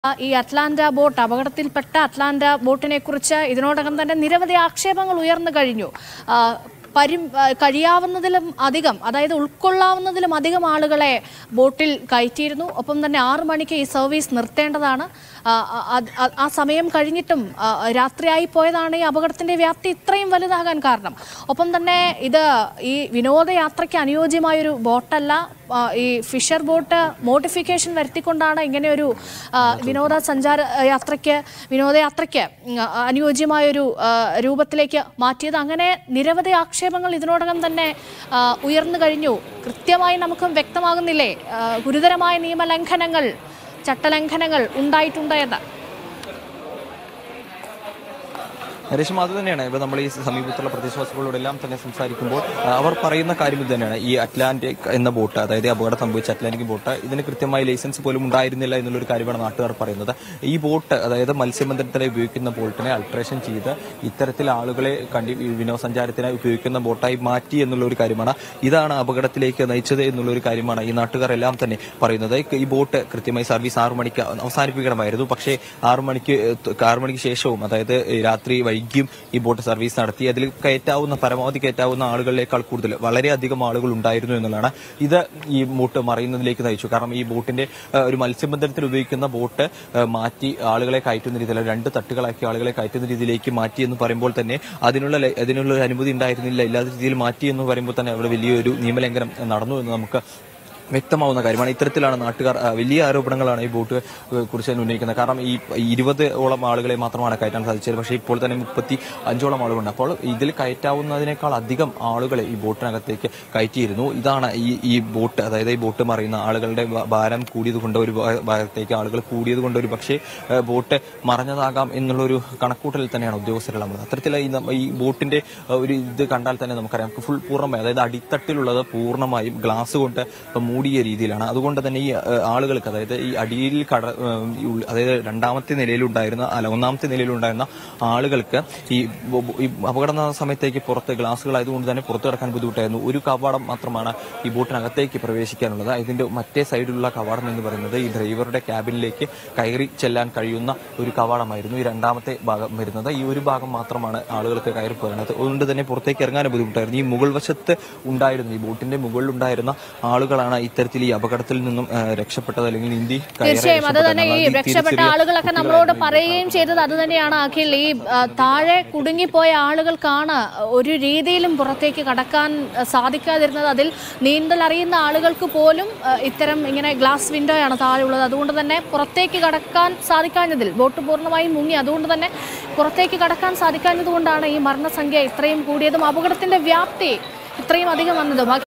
ഈ Atlanta boat അപകടത്തിൽപ്പെട്ട Atlanta ബോട്ടിനെ കുറിച്ച് ഇതിനോടകം തന്നെ നിരവധി ആക്ഷേപങ്ങൾ ഉയർന്നു കഴിഞ്ഞു ആ, പരി ആ, കഴിയാവുന്നതിലും അധികം അതായത് ഉൾക്കൊള്ളാവുന്നതിലും അധികം ആളുകളെ ബോട്ടിൽ കയറ്റിയിരുന്നു ഒപ്പം തന്നെ ആറു മണിക്ക് ഈ സർവീസ് നിർത്തേണ്ടതാണ് ആ, ആ, അത് ആ- ആ സമയം കഴിഞ്ഞിട്ടും ആ, രാത്രിയായി പോയതാണ് ഈ അപകടത്തിന്റെ വ്യാപ്തി ഇത്രയും വലുതാകാൻ കാരണം ഒപ്പം തന്നെ ഇത് ഈ വിനോദയാത്രയ്ക്ക് അനുയോജ്യമായൊരു ബോട്ടല്ല ആ, ഈ ഫിഷർ ബോട്ട് മോഡിഫിക്കേഷൻ വരുത്തിക്കൊണ്ടാണ് ഇങ്ങനെയൊരു ആ, വിനോദസഞ്ചാര യാത്രയ്ക്ക് വിനോദയാത്രയ്ക്ക് ഉം, ആ, അനുയോജ്യമായൊരു ആ, രൂപത്തിലേക്ക് മാറ്റിയത് അങ്ങനെ നിരവധി ആക്ഷേപങ്ങൾ ഇതിനോടകം തന്നെ ആ, ഉയർന്നു കഴിഞ്ഞു കൃത്യമായി നമുക്ക് വ്യക്തമാകുന്നില്ലേ ആ, ഗുരുതരമായ നിയമലംഘനങ്ങൾ ചട്ടലംഘനങ്ങൾ ഉണ്ടായിട്ടുണ്ട് എന്ന് രേഷ്മ അത് തന്നെയാണ് ഇപ്പൊ നമ്മൾ ഈ സമീപത്തുള്ള പ്രദേശവാസികളോടെല്ലാം തന്നെ സംസാരിക്കുമ്പോൾ ആ, അവർ പറയുന്ന കാര്യം ഇത് തന്നെയാണ് ഈ അറ്റ്ലാന്റിക് എന്ന ബോട്ട് അതായത് ഈ അപകടം സംഭവിച്ച അറ്റ്ലാന്റിക് ബോട്ട് ഇതിന് കൃത്യമായ ലൈസൻസ് പോലും ഉണ്ടായിരുന്നില്ല എന്നുള്ളൊരു കാര്യമാണ് നാട്ടുകാർ പറയുന്നത് ഈ ബോട്ട് അതായത് മത്സ്യബന്ധനത്തിനായി ഉപയോഗിക്കുന്ന ബോട്ടിനെ അൾട്രേഷൻ ചെയ്ത് ഇത്തരത്തിൽ ആളുകളെ കണ്ടി ഈ വിനോദസഞ്ചാരത്തിനായി ഉപയോഗിക്കുന്ന ബോട്ടായി മാറ്റി എന്നുള്ള ഒരു കാര്യമാണ് ഇതാണ് അപകടത്തിലേക്ക് നയിച്ചത് എന്നുള്ള ഒരു കാര്യമാണ് ഈ നാട്ടുകാർ എല്ലാം തന്നെ പറയുന്നത് ഈ ബോട്ട് കൃത്യമായി സർവീസ് ആറു മണിക്ക് അവസാനിപ്പിക്കണമായിരുന്നു പക്ഷേ ആറു മണിക്ക് ത- ആറു മണിക്ക് ശേഷവും അതായത് ഈ രാത്രി വൈകിയും ഈ ബോട്ട് സർവീസ് നടത്തി അതിൽ കയറ്റാവുന്ന പരമാവധി കയറ്റാവുന്ന ആളുകളിലേക്കാൾ കൂടുതൽ വളരെയധികം ആളുകൾ ഉണ്ടായിരുന്നു എന്നുള്ളതാണ് ഇത് ഈ ബോട്ട് മറയുന്നതിലേക്ക് നയിച്ചു കാരണം ഈ ബോട്ടിന്റെ ആ, ഒരു മത്സ്യബന്ധനത്തിൽ ഉപയോഗിക്കുന്ന ബോട്ട് ആ, മാറ്റി ആളുകളെ കയറ്റുന്ന രീതിയിൽ രണ്ട് തട്ടുകളാക്കി ആളുകളെ കയറ്റുന്ന രീതിയിലേക്ക് മാറ്റി എന്ന് പറയുമ്പോൾ തന്നെ അതിനുള്ള ലൈ- അതിനുള്ള ഒരു അനുമതി ഉണ്ടായിരുന്നില്ല ഇല്ലാത്ത രീതിയിൽ മാറ്റി എന്ന് പറയുമ്പോൾ തന്നെ അവിടെ വലിയൊരു നിയമലംഘനം നടന്നു എന്ന് നമുക്ക് വ്യക്തമാവുന്ന കാര്യമാണ് ഇത്തരത്തിലാണ് നാട്ടുകാർ ആ, വലിയ ആരോപണങ്ങളാണ് ഈ ബോട്ട് ഏഹ്, കുറിച്ച് ഉന്നയിക്കുന്നത് കാരണം ഈ ഇരുപത് ഓളം ആളുകളെ മാത്രമാണ് കയറ്റാൻ സാധിച്ചത് പക്ഷേ ഇപ്പോൾ തന്നെ മുപ്പത്തി അഞ്ചോളം ആളുകളുണ്ട് അപ്പോൾ ഇതിൽ കയറ്റാവുന്നതിനേക്കാൾ അധികം ആളുകളെ ഈ ബോട്ടിനകത്തേക്ക് കയറ്റിയിരുന്നു ഇതാണ് ഈ ഈ ബോട്ട് അതായത് ഈ ബോട്ട് മറിയുന്ന ആളുകളുടെ ഭ- ഭാരം കൂടിയത് കൊണ്ട് ഒരു ഭാ- ഭാഗത്തേക്ക് ആളുകൾ കൂടിയത് കൊണ്ട് ഒരു പക്ഷേ ഏഹ്, ബോട്ട് മറഞ്ഞതാകാം എന്നുള്ള ഒരു കണക്കൂട്ടലിൽ തന്നെയാണ് ഉദ്യോഗസ്ഥരുള്ളത് അത്തരത്തിൽ ഈ നമ്മ- ഈ ബോട്ടിന്റെ ഏഹ്, ഒരു ഇത് കണ്ടാൽ തന്നെ നമുക്കറിയാം ഫുൾ പൂർണ്ണമായി അതായത് അടിത്തട്ടിലുള്ളത് പൂർണ്ണമായും ഗ്ലാസ് കൊണ്ട് മൂടിയ രീതിയിലാണ് അതുകൊണ്ട് തന്നെ ഈ ഏഹ്, ആളുകൾക്ക് അതായത് ഈ അടിയിൽ കട ഏഹ്, ഈ ഉൾ- അതായത് രണ്ടാമത്തെ നിലയിലുണ്ടായിരുന്ന അല്ല ഒന്നാമത്തെ നിലയിലുണ്ടായിരുന്ന ആളുകൾക്ക് ഈ ബോ- ബോ- ഈ അപകടം നടന്ന സമയത്തേക്ക് പുറത്ത് ഗ്ലാസുകളായതുകൊണ്ട് തന്നെ പുറത്തു കിടക്കാൻ ബുദ്ധിമുട്ടായിരുന്നു ഒരു കവാടം മാത്രമാണ് ഈ ബോട്ടിനകത്തേക്ക് പ്രവേശിക്കാനുള്ളത് ഇതിന്റെ മറ്റേ സൈഡിലുള്ള കവാടം എന്ന് പറയുന്നത് ഈ ഡ്രൈവറുടെ ക്യാബിനിലേക്ക് കയറി ചെല്ലാൻ കഴിയുന്ന ഒരു കവാടമായിരുന്നു ഈ രണ്ടാമത്തെ ഭാഗം വരുന്നത് ഈ ഒരു ഭാഗം മാത്രമാണ് ആളുകൾക്ക് കയറി പോരുന്നത് അതുകൊണ്ട് തന്നെ പുറത്തേക്ക് ഇറങ്ങാൻ ബുദ്ധിമുട്ടായിരുന്നു ഈ മുകൾ വശത്ത് ഉണ്ടായിരുന്ന ഈ ബോട്ടിന്റെ മുകളിൽ ഉണ്ടായിരുന്ന ആളുകളാണ് ഇത്തരത്തിൽ ഈ അപകടത്തിൽ നിന്നും ആ, രക്ഷപ്പെട്ടത് അല്ലെങ്കിൽ നീന്തി കയറി തീർച്ചയായും അത് തന്നെ ഈ രക്ഷപ്പെട്ടത്. രക്ഷപ്പെട്ട ചെറിയ ആളുകളൊക്കെ നമ്മളോട് പറയുകയും ചെയ്തത് അത് തന്നെയാണ് അഖിൽ ഈ ആ, താഴെ കുടുങ്ങിപ്പോയ ആളുകൾക്കാണ് ഒരു രീതിയിലും പുറത്തേക്ക് കടക്കാൻ ആ, സാധിക്കാതിരുന്നത് അതിൽ നീന്തൽ അറിയുന്ന ആളുകൾക്ക് പോലും ആ, ഇത്തരം ഇങ്ങനെ ഗ്ലാസ് വിൻഡോയാണ് താഴെയുള്ളത് അതുകൊണ്ട് തന്നെ പുറത്തേക്ക് കടക്കാൻ സാധിക്കാഞ്ഞതിൽ ബോട്ട് പൂർണ്ണമായും മുങ്ങി അതുകൊണ്ട് തന്നെ പുറത്തേക്ക് കടക്കാൻ സാധിക്കാഞ്ഞതുകൊണ്ടാണ് ഈ മരണസംഖ്യ ഇത്രയും കൂടിയതും അപകടത്തിന്റെ വ്യാപ്തി ഇത്രയും അധികം വന്നതും